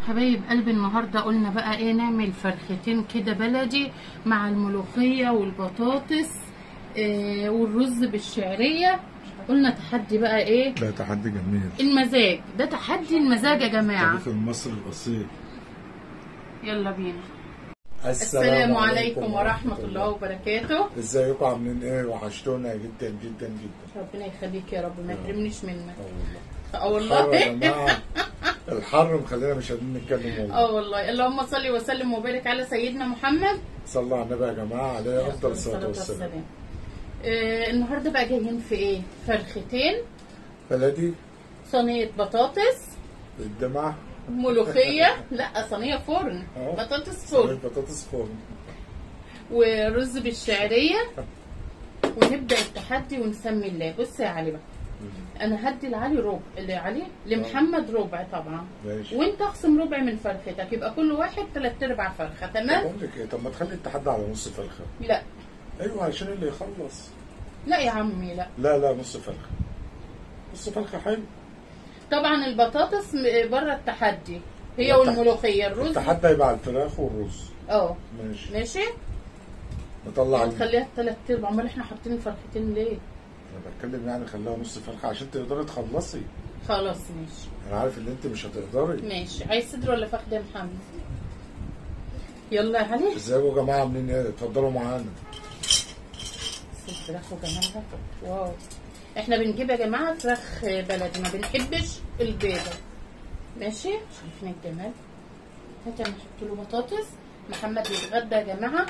حبايب قلبي النهارده قلنا بقى ايه نعمل فرختين كده بلدي مع الملوخيه والبطاطس إيه والرز بالشعريه قلنا تحدي بقى ايه ده تحدي جميل المزاج ده تحدي المزاج يا جماعه التاريخ المصري الأصيل يلا بينا السلام عليكم ورحمه الله وبركاته ازيكم عاملين ايه وحشتونا جدا جدا جدا ربنا يخليك يا رب ما يحرمنيش منك اه اه والله الحر يا والله جماعه الحر مخلينا مش قادرين نتكلم والله اه والله اللهم صل وسلم وبارك على سيدنا محمد صلى على النبي يا جماعه عليه افضل الصلاه والسلام آه النهارده بقى جايين في ايه فرختين بلدي صينيه بطاطس الدمعه ملوخيه لا صينيه فرن اه. بطاطس صينية فرن بطاطس فرن ورز بالشعريه ونبدا التحدي ونسمي الله بص يا علي بقى انا هدي لعلي ربع لعلي لمحمد ربع طبعا ماشي وانت اقسم ربع من فرختك يبقى كل واحد ثلاث ارباع فرخه طب تمام اقول لك ايه طب ما تخلي التحدي على نص فرخه لا ايوه عشان اللي يخلص لا يا عمي لا لا لا نص فرخه نص فرخه حلو طبعا البطاطس م- بره التحدي هي والتح- والملوخيه الرز التحدي هيبقى على الفراخ والرز اه ماشي ماشي نطلع ال- نخليها ثلاث ارباع امال احنا حاطين الفرختين ليه انا بتكلم يعني خليها نص فرخه عشان تقدري تخلصي خلاص ماشي انا عارف ان انت مش هتقدري ماشي عايز صدر ولا فخده يا محمد يلا يا علي ازيكم يا جماعه عاملين ايه اتفضلوا معانا صدر فراخ وجمالها واو احنا بنجيب يا جماعه فراخ بلدي ما بنحبش البيضه ماشي شايفين الجمال هات انا احط له بطاطس محمد يتغدى يا جماعه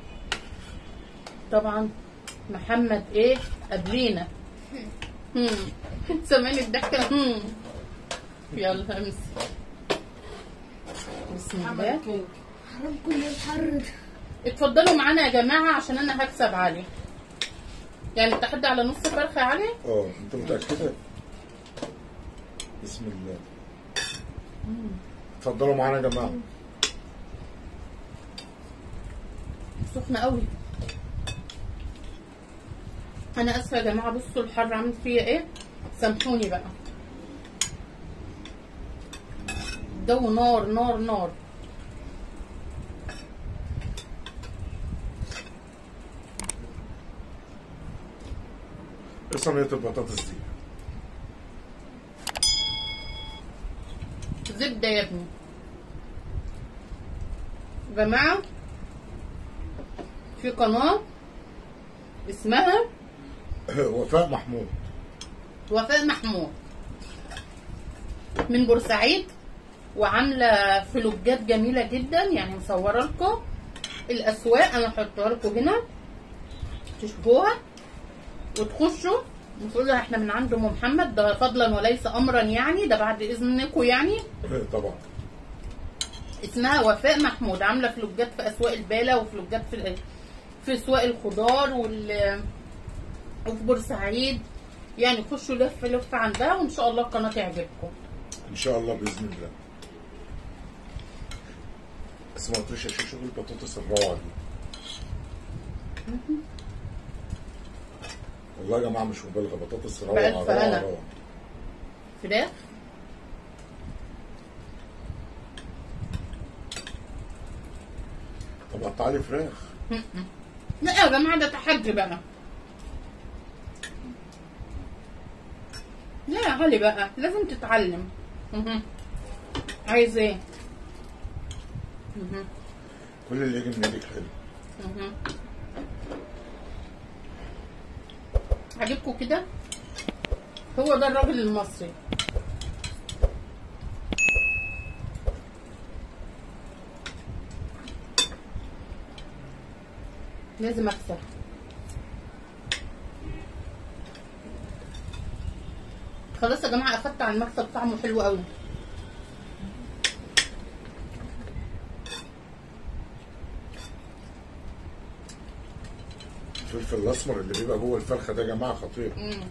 طبعا محمد ايه قبلينا هم. سامعني الضحكه هم. يلا امسك بسم الله حرام كل الحر اتفضلوا معانا يا جماعه عشان انا هكسب علي يعني التحدي على نص فرخه يا علي اه انت متاكده بسم الله اتفضلوا معانا يا جماعه سخنه قوي انا اسفه يا جماعه بصوا الحر عامل فيا ايه سامحوني بقى الجو نار نار نار ايه صينيه البطاطس دي زبده يا ابني يا جماعه في قناه اسمها وفاء محمود وفاء محمود من بورسعيد وعامله فلوجات جميله جدا يعني مصوره لكم الاسواق انا هحطها لكم هنا تشوفوها وتخشوا وتقولوا احنا من عند ام محمد ده فضلا وليس امرا يعني ده بعد اذنكم يعني ايه طبعا اسمها وفاء محمود عامله فلوجات في اسواق البالة وفلوجات في في اسواق الخضار وال وفي بورسعيد يعني خشوا لف لف عندها وان شاء الله القناه تعجبكم ان شاء الله باذن الله بس ما قلتليش يا شوشو إيه البطاطس الروعه دي والله يا جماعه مش مبالغه بطاطس روعه بألف روعه هنا. روعه فراخ طب قطع لي فراخ لا يا جماعه ده تحدي بقى لا يا علي بقى لازم تتعلم مهم. عايز ايه مهم. كل اللي يجي من ايدك حلو مهم. عاجبكم كده هو ده الراجل المصري لازم اكسب خلاص يا جماعه اخدت على المكسب طعمه حلو قوي الفلفل الاسمر اللي بيبقى جوه الفرخه ده يا جماعه خطير مم.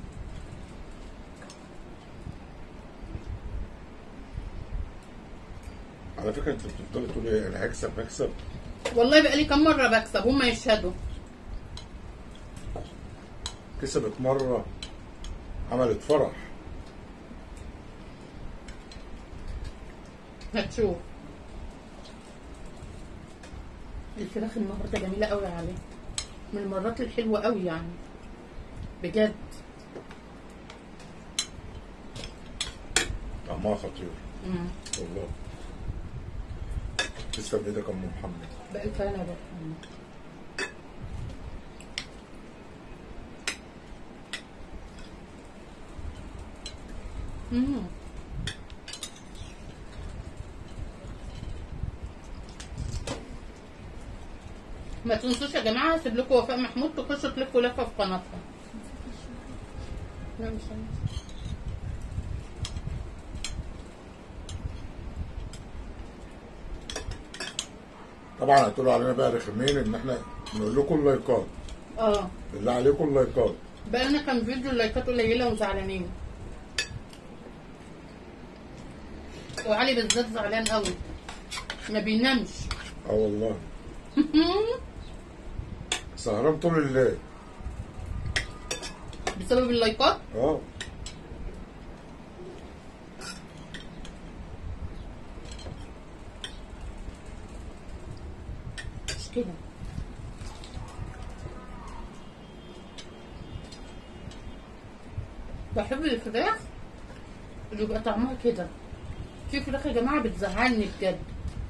على فكره انت بتفضلي تقولي ايه انا هكسب هكسب والله بقالي كام مره بكسب هما يشهدوا كسبت مره عملت فرح هتشوف الفراخ النهارده جميله قوي يا علي من المرات الحلوه قوي يعني بجد طعمها خطير مم. والله تسلم ايدك يا ام محمد بقى فعلا يا بابا. مم. ما تنسوش يا جماعه هسيب لكم وفاء محمود تخشوا تلفوا لفه في قناتها لا مش أنا. طبعا هتقولوا علينا بقى رخمين ان احنا نقول لكم اللايكات اه بالله عليكم اللايكات بقى لنا كام فيديو اللايكات قليله وزعلانين وعلي بالذات زعلان قوي ما بينامش اه والله سهران طول الليل بسبب اللايكات اه مش كده بحب الفراخ اللي يبقى طعمها كده في فراخ يا جماعه بتزعلني بجد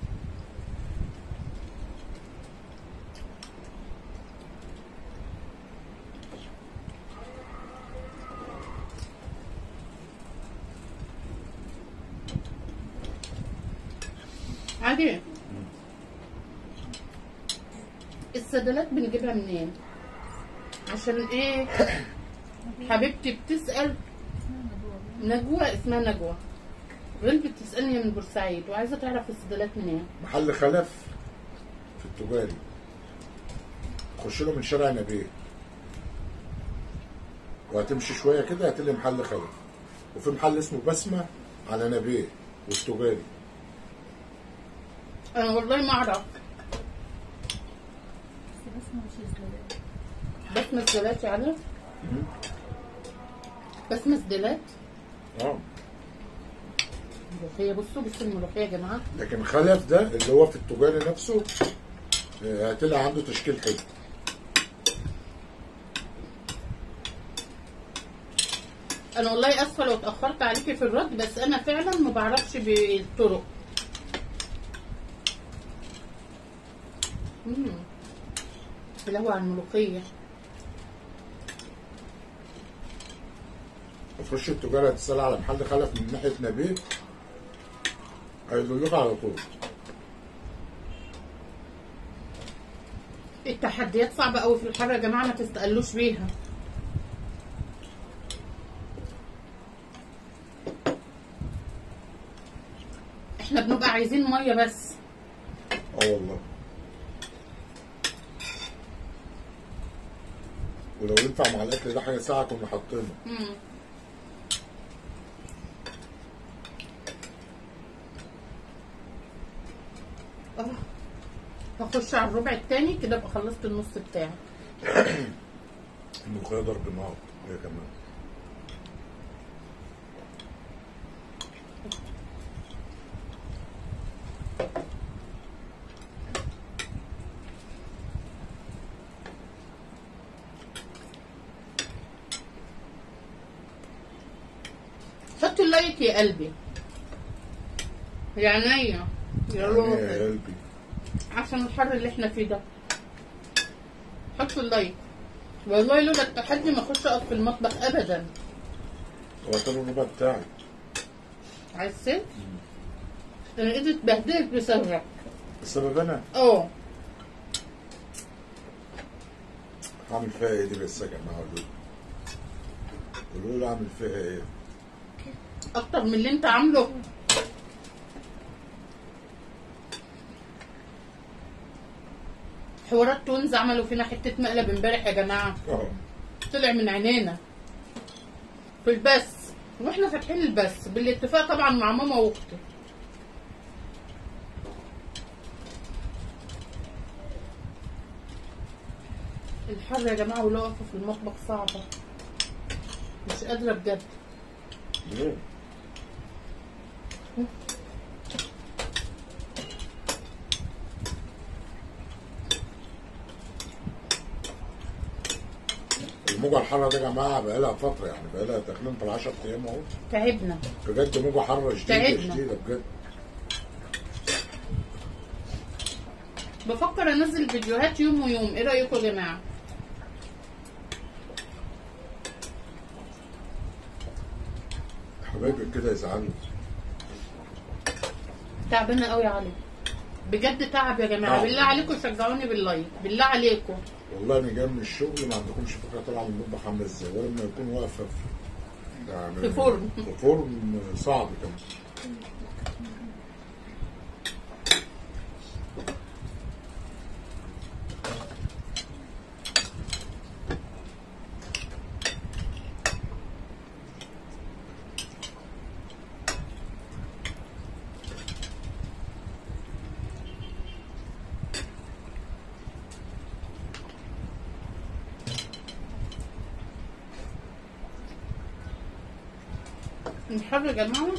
عادي الصيدلات بنجيبها منين عشان ايه حبيبتي بتسأل نجوى اسمها نجوى بنت بتسألني من بورسعيد وعايزة تعرف الصيدلات منين محل خلف في التجاري خش له من شارع نبيه وهتمشي شويه كده هتلاقي محل خلف وفي محل اسمه بسمه على نبيه والتجاري انا والله ما اعرف بس ما مش زبالة. بسمة الزلات يعني بسمة الزلات اه ملوخية بصوا بصوا الملوخية يا جماعة لكن خلف ده اللي هو في التجاري نفسه آه، هتلاقي عنده تشكيل حلو انا والله اسفة لو اتأخرت عليكي في الرد بس انا فعلا ما بعرفش بالطرق مم. اللي على الملوخية تخش التجارة هتسأل على محل خلف من ناحية نبيه هيدلوك على طول التحديات صعبة قوي في الحر يا جماعة ما تستقلوش بيها احنا بنبقى عايزين مية بس اه والله ولو ينفع مع الاكل ده حاجه ساعه كنا حاطينها مم. آه. هخش على الربع التاني كده ابقى خلصت النص بتاعي الملوخيه ضرب نار هي كمان حط اللايك يا قلبي يا عينيا يا يعني يا روحي قلبي عشان الحر اللي احنا فيه ده حطوا اللايك والله لولا التحدي ما اخش اقف في المطبخ ابدا هو ده الربع بتاعي عايز سيف انا ايدي اتبهدلت بسببك السبب انا اه هعمل فيها ايه دي بس يا جماعه قولوا لي. قولوا لي اعمل فيها ايه اكتر من اللي انت عامله حوارات تونز عملوا فينا حته مقلب امبارح يا جماعه اه طلع من عينينا في البث واحنا فاتحين البث بالاتفاق طبعا مع ماما واختي الحر يا جماعه والوقفه في المطبخ صعبه مش قادره بجد ليه؟ الموجه الحاره دي يا جماعه بقى لها فتره يعني بقى لها تقريبا في 10 ايام اهو تعبنا بجد موجه حاره شديده تعبنا. شديده بجد بفكر انزل فيديوهات يوم ويوم ايه رايكم يا جماعه حبايبك كده يزعلوا تعبانه قوي يا علي بجد تعب يا جماعه تعب. بالله عليكم شجعوني باللايك بالله عليكم والله انا جاي من الشغل ما عندكمش فكره طالعه من المطبخ عامله ازاي ولا لما يكون واقفه في يعني في فرن. في فرن صعب كمان الحر يا جماعه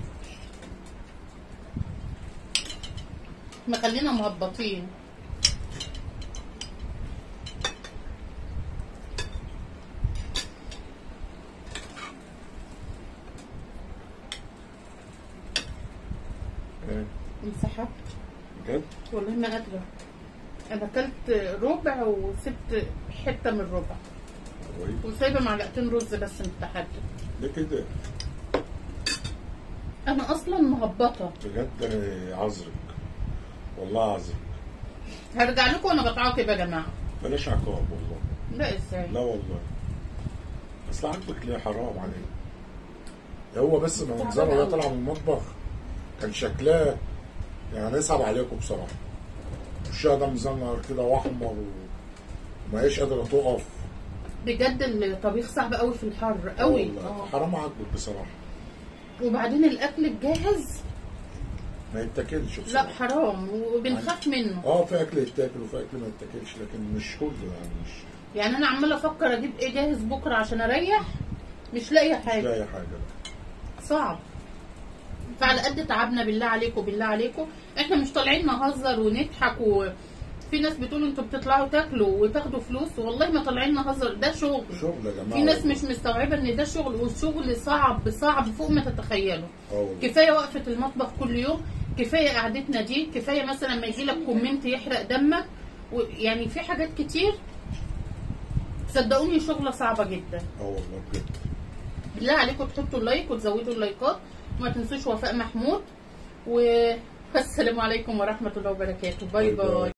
مخلينا مهبطين إيه، انسحبت بجد والله ما قادره انا اكلت ربع وسبت حته من الربع كويس وسايبه معلقتين رز بس متحدد ليه كده انا اصلا مهبطه بجد انا عذرك والله عذرك هرجع لكم وانا بتعاقب يا جماعه بلاش عقاب والله لا ازاي لا والله اصل عاجبك ليه حرام عليك ده هو بس ما منظره وهي طالعه من المطبخ كان شكلها يعني يصعب عليكم بصراحه وشها ده مزنر كده واحمر و- وما هيش قادره تقف بجد الطبيخ صعب قوي في الحر آه قوي والله، حرام عاجبك بصراحه وبعدين الاكل الجاهز ما يتاكلش لا بصراحه حرام وبنخاف منه اه في اكل يتاكل وفي اكل ما يتاكلش لكن مش كله يعني مش يعني انا عماله افكر اجيب ايه جاهز بكره عشان اريح مش لاقيه مش حاجه لاقي حاجه صعب فعلى قد تعبنا بالله عليكم بالله عليكم احنا مش طالعين نهزر ونضحك وفي ناس بتقول انتوا بتطلعوا تاكلوا وتاخدوا فلوس والله ما طالعين نهزر ده شغل شغل يا جماعه في ناس والله. مش مستوعبه ان ده شغل والشغل صعب صعب فوق ما تتخيلوا اه والله كفايه وقفه المطبخ كل يوم كفايه قعدتنا دي كفايه مثلا ما يجي لك كومنت يحرق دمك و- يعني في حاجات كتير صدقوني شغله صعبه جدا اه والله بجد بالله عليكم تحطوا اللايك وتزودوا اللايكات وما تنسوش وفاء محمود والسلام عليكم ورحمه الله وبركاته باي باي باي. باي